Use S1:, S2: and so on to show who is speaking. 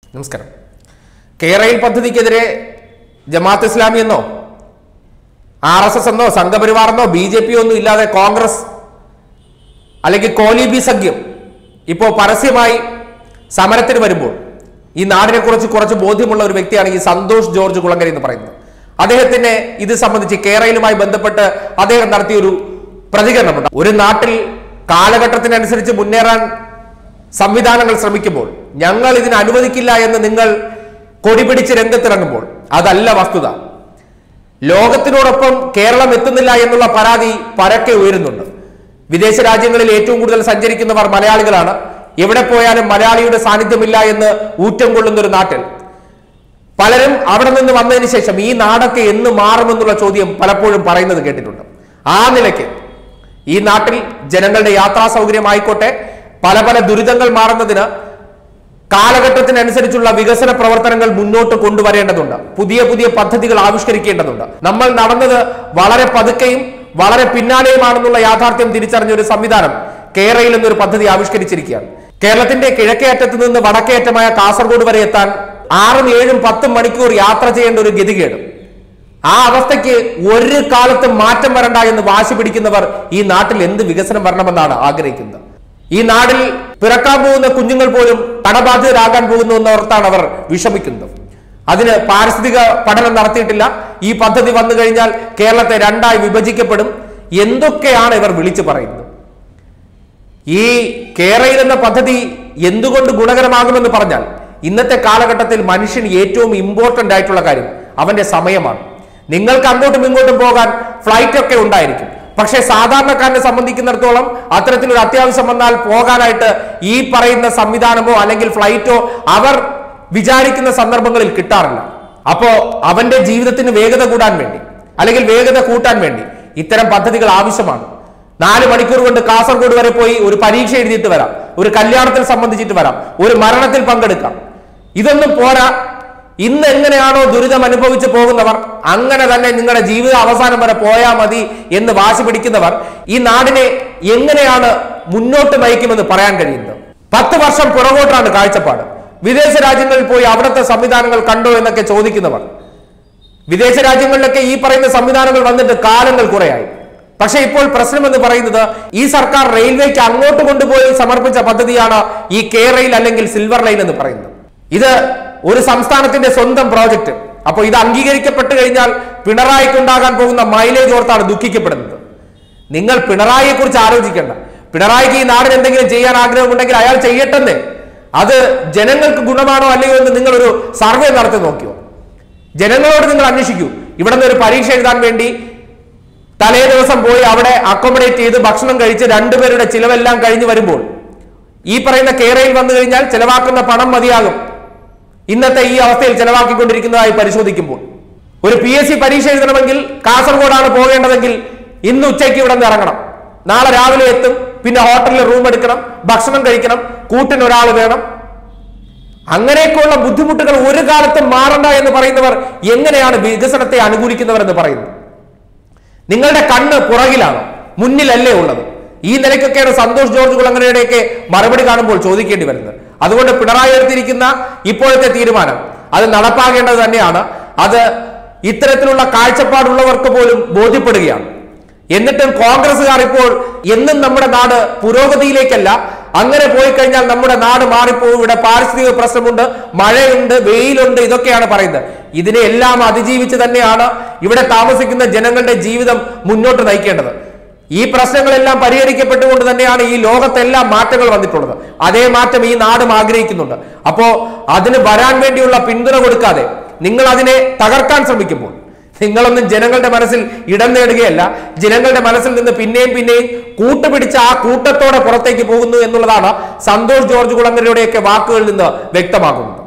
S1: നമസ്കാരം കേരയിൽ പദ്ധതിക്കെതിരെ ജമാഅത്ത് ഇസ്ലാമി എന്നോ ആർ എസ് എസ് എന്നോ സംഘപരിവാർ എന്നോ ബി ജെ പി ഒന്നും ഇല്ലാതെ കോൺഗ്രസ് അല്ലെങ്കിൽ കോലീബി സഖ്യം ഇപ്പോൾ പരസ്യമായി സമരത്തിന് വരുമ്പോൾ ഈ നാടിനെ കുറിച്ച് കുറച്ച് ബോധ്യമുള്ള ഒരു വ്യക്തിയാണ് ഈ സന്തോഷ് ജോർജ് കുളങ്കര എന്ന് പറയുന്നത് അദ്ദേഹത്തിന് ഇത് സംബന്ധിച്ച് കേരളയിലുമായി ബന്ധപ്പെട്ട് അദ്ദേഹം നടത്തിയൊരു പ്രതികരണമുണ്ട് ഒരു നാട്ടിൽ കാലഘട്ടത്തിനനുസരിച്ച് മുന്നേറാൻ സംവിധാനങ്ങൾ ശ്രമിക്കുമ്പോൾ ഞങ്ങൾ ഇതിന് അനുവദിക്കില്ല എന്ന് നിങ്ങൾ കൊടിപിടിച്ച് രംഗത്തിറങ്ങുമ്പോൾ അതല്ല വസ്തുത ലോകത്തിനോടൊപ്പം കേരളം എത്തുന്നില്ല എന്നുള്ള പരാതി പരക്കെ ഉയരുന്നുണ്ട് വിദേശ രാജ്യങ്ങളിൽ ഏറ്റവും കൂടുതൽ സഞ്ചരിക്കുന്നവർ മലയാളികളാണ് എവിടെ പോയാലും മലയാളിയുടെ സാന്നിധ്യമില്ല എന്ന് ഊറ്റം കൊള്ളുന്ന ഒരു നാട്ടിൽ പലരും അവിടെ നിന്ന് വന്നതിന് ശേഷം ഈ നാടൊക്കെ എന്ന് മാറുമെന്നുള്ള ചോദ്യം പലപ്പോഴും പറയുന്നത് കേട്ടിട്ടുണ്ട് ആ നിലയ്ക്ക് ഈ നാട്ടിൽ ജനങ്ങളുടെ യാത്രാ സൗകര്യമായിക്കോട്ടെ പല പല ദുരിതങ്ങൾ മാറുന്നതിന് കാലഘട്ടത്തിനനുസരിച്ചുള്ള വികസന പ്രവർത്തനങ്ങൾ മുന്നോട്ട് കൊണ്ടുവരേണ്ടതുണ്ട് പുതിയ പുതിയ പദ്ധതികൾ ആവിഷ്കരിക്കേണ്ടതുണ്ട് നമ്മൾ നടന്നത് വളരെ പതുക്കെയും വളരെ പിന്നാലെയുമാണെന്നുള്ള യാഥാർത്ഥ്യം തിരിച്ചറിഞ്ഞ ഒരു സംവിധാനം കേരളയിൽ എന്നൊരു പദ്ധതി ആവിഷ്കരിച്ചിരിക്കുകയാണ് കേരളത്തിന്റെ കിഴക്കേ അറ്റത്ത് നിന്ന് വടക്കേ അറ്റമായ കാസർഗോഡ് വരെ എത്താൻ ആറും ഏഴും പത്തും മണിക്കൂർ യാത്ര ചെയ്യേണ്ട ഒരു ഗതികേട് ആ അവസ്ഥയ്ക്ക് ഒരു കാലത്തും മാറ്റം വരണ്ട എന്ന് വാശി പിടിക്കുന്നവർ ഈ നാട്ടിൽ എന്ത് വികസനം വരണമെന്നാണ് ആഗ്രഹിക്കുന്നത് ഈ നാടിൽ പിറക്കാൻ പോകുന്ന കുഞ്ഞുങ്ങൾ പോലും കടബാധിതരാകാൻ പോകുന്നു എന്നോർത്താണ് അവർ വിഷമിക്കുന്നത് അതിന് പാരിസ്ഥിതിക പഠനം നടത്തിയിട്ടില്ല ഈ പദ്ധതി വന്നു കഴിഞ്ഞാൽ കേരളത്തെ രണ്ടായി വിഭജിക്കപ്പെടും എന്തൊക്കെയാണ് ഇവർ വിളിച്ചു പറയുന്നത് ഈ കേരയിൽ എന്ന പദ്ധതി എന്തുകൊണ്ട് ഗുണകരമാകുമെന്ന് പറഞ്ഞാൽ ഇന്നത്തെ കാലഘട്ടത്തിൽ മനുഷ്യന് ഏറ്റവും ഇമ്പോർട്ടന്റ് ആയിട്ടുള്ള കാര്യം അവന്റെ സമയമാണ് നിങ്ങൾക്ക് അങ്ങോട്ടും ഇങ്ങോട്ടും പോകാൻ ഫ്ലൈറ്റ് ഒക്കെ ഉണ്ടായിരിക്കും പക്ഷേ സാധാരണക്കാരനെ സംബന്ധിക്കുന്നിടത്തോളം അത്തരത്തിലൊരു അത്യാവശ്യം വന്നാൽ പോകാനായിട്ട് ഈ പറയുന്ന സംവിധാനമോ അല്ലെങ്കിൽ ഫ്ലൈറ്റോ അവർ വിചാരിക്കുന്ന സന്ദർഭങ്ങളിൽ കിട്ടാറില്ല അപ്പോ അവന്റെ ജീവിതത്തിന് വേഗത കൂടാൻ വേണ്ടി അല്ലെങ്കിൽ വേഗത കൂട്ടാൻ വേണ്ടി ഇത്തരം പദ്ധതികൾ ആവശ്യമാണ് നാല് മണിക്കൂർ കൊണ്ട് കാസർഗോഡ് വരെ പോയി ഒരു പരീക്ഷ എഴുതിയിട്ട് വരാം ഒരു കല്യാണത്തിൽ സംബന്ധിച്ചിട്ട് വരാം ഒരു മരണത്തിൽ പങ്കെടുക്കാം ഇതൊന്നും പോരാ ഇന്ന് എങ്ങനെയാണോ ദുരിതം അനുഭവിച്ച് പോകുന്നവർ അങ്ങനെ തന്നെ നിങ്ങളുടെ ജീവിത അവസാനം വരെ പോയാൽ മതി എന്ന് വാശി പിടിക്കുന്നവർ ഈ നാടിനെ എങ്ങനെയാണ് മുന്നോട്ട് നയിക്കുമെന്ന് പറയാൻ കഴിയുന്നത് പത്ത് വർഷം പുറകോട്ടാണ് കാഴ്ചപ്പാട് വിദേശ രാജ്യങ്ങളിൽ പോയി അവിടുത്തെ സംവിധാനങ്ങൾ കണ്ടോ എന്നൊക്കെ ചോദിക്കുന്നവർ വിദേശ രാജ്യങ്ങളിലൊക്കെ ഈ പറയുന്ന സംവിധാനങ്ങൾ വന്നിട്ട് കാലങ്ങൾ കുറയായി പക്ഷേ ഇപ്പോൾ പ്രശ്നം എന്ന് പറയുന്നത് ഈ സർക്കാർ റെയിൽവേക്ക് അങ്ങോട്ട് കൊണ്ടുപോയി സമർപ്പിച്ച പദ്ധതിയാണ് ഈ കെ റെയിൽ അല്ലെങ്കിൽ സിൽവർ ലൈൻ എന്ന് പറയുന്നത് ഇത് ഒരു സംസ്ഥാനത്തിന്റെ സ്വന്തം പ്രോജക്റ്റ് അപ്പോൾ ഇത് അംഗീകരിക്കപ്പെട്ട് കഴിഞ്ഞാൽ പിണറായിക്കുണ്ടാകാൻ പോകുന്ന മൈലേജ് ഓർത്താണ് ദുഃഖിക്കപ്പെടുന്നത് നിങ്ങൾ പിണറായിയെ കുറിച്ച് ആലോചിക്കേണ്ട പിണറായിക്ക് ഈ നാടിന് എന്തെങ്കിലും ചെയ്യാൻ ആഗ്രഹമുണ്ടെങ്കിൽ അയാൾ ചെയ്യട്ടെന്നേ അത് ജനങ്ങൾക്ക് ഗുണമാണോ അല്ലയോ എന്ന് നിങ്ങളൊരു സർവേ നടത്തി നോക്കിയോ ജനങ്ങളോട് നിങ്ങൾ അന്വേഷിക്കൂ ഇവിടെ നിന്ന് ഒരു പരീക്ഷ എഴുതാൻ വേണ്ടി തലേ ദിവസം പോയി അവിടെ അക്കോമഡേറ്റ് ചെയ്ത് ഭക്ഷണം കഴിച്ച് രണ്ടുപേരുടെ ചിലവെല്ലാം കഴിഞ്ഞ് വരുമ്പോൾ ഈ പറയുന്ന കേരയിൽ വന്നു കഴിഞ്ഞാൽ ചെലവാക്കുന്ന പണം മതിയാകും ഇന്നത്തെ ഈ അവസ്ഥയിൽ ചെലവാക്കിക്കൊണ്ടിരിക്കുന്നതായി പരിശോധിക്കുമ്പോൾ ഒരു പി എസ് സി പരീക്ഷ എഴുതണമെങ്കിൽ കാസർഗോഡാണ് പോകേണ്ടതെങ്കിൽ ഇന്ന് ഉച്ചയ്ക്ക് ഇവിടെ നിന്ന് ഇറങ്ങണം നാളെ രാവിലെ എത്തും പിന്നെ ഹോട്ടലിൽ റൂം എടുക്കണം ഭക്ഷണം കഴിക്കണം കൂട്ടിന് ഒരാൾ വേണം അങ്ങനെയൊക്കെയുള്ള ബുദ്ധിമുട്ടുകൾ ഒരു കാലത്തും മാറണ്ട എന്ന് പറയുന്നവർ എങ്ങനെയാണ് വികസനത്തെ അനുകൂലിക്കുന്നവർ എന്ന് പറയുന്നത് നിങ്ങളുടെ കണ്ണ് പുറകിലാണ് മുന്നിലല്ലേ ഉള്ളത് ഈ നിലയ്ക്കൊക്കെയാണ് സന്തോഷ് ജോർജ് കുളങ്ങരയുടെയൊക്കെ മറുപടി കാണുമ്പോൾ ചോദിക്കേണ്ടി വരുന്നത് അതുകൊണ്ട് പിണറായി എടുത്തിരിക്കുന്ന ഇപ്പോഴത്തെ തീരുമാനം അത് നടപ്പാക്കേണ്ടത് തന്നെയാണ് അത് ഇത്തരത്തിലുള്ള കാഴ്ചപ്പാടുള്ളവർക്ക് പോലും ബോധ്യപ്പെടുകയാണ് എന്നിട്ടും കോൺഗ്രസ്സുകാർ ഇപ്പോൾ എന്നും നമ്മുടെ നാട് പുരോഗതിയിലേക്കല്ല അങ്ങനെ പോയി കഴിഞ്ഞാൽ നമ്മുടെ നാട് മാറിപ്പോകും ഇവിടെ പാരിസ്ഥിതിക പ്രശ്നമുണ്ട് മഴയുണ്ട് വെയിലുണ്ട് ഇതൊക്കെയാണ് പറയുന്നത് ഇതിനെ എല്ലാം അതിജീവിച്ച് തന്നെയാണ് ഇവിടെ താമസിക്കുന്ന ജനങ്ങളുടെ ജീവിതം മുന്നോട്ട് നയിക്കേണ്ടത് ഈ പ്രശ്നങ്ങളെല്ലാം പരിഹരിക്കപ്പെട്ടുകൊണ്ട് തന്നെയാണ് ഈ ലോകത്തെല്ലാം മാറ്റങ്ങൾ വന്നിട്ടുള്ളത് അതേ മാറ്റം ഈ നാടും ആഗ്രഹിക്കുന്നുണ്ട് അപ്പോ അതിന് വരാൻ വേണ്ടിയുള്ള പിന്തുണ കൊടുക്കാതെ നിങ്ങൾ അതിനെ തകർക്കാൻ ശ്രമിക്കുമ്പോൾ നിങ്ങളൊന്നും ജനങ്ങളുടെ മനസ്സിൽ ഇടം നേടുകയല്ല ജനങ്ങളുടെ മനസ്സിൽ നിന്ന് പിന്നെയും പിന്നെയും കൂട്ടുപിടിച്ച് ആ കൂട്ടത്തോടെ പുറത്തേക്ക് പോകുന്നു എന്നുള്ളതാണ് സന്തോഷ് ജോർജ് കുളങ്ങരയുടെയൊക്കെ വാക്കുകളിൽ നിന്ന് വ്യക്തമാകുന്നത്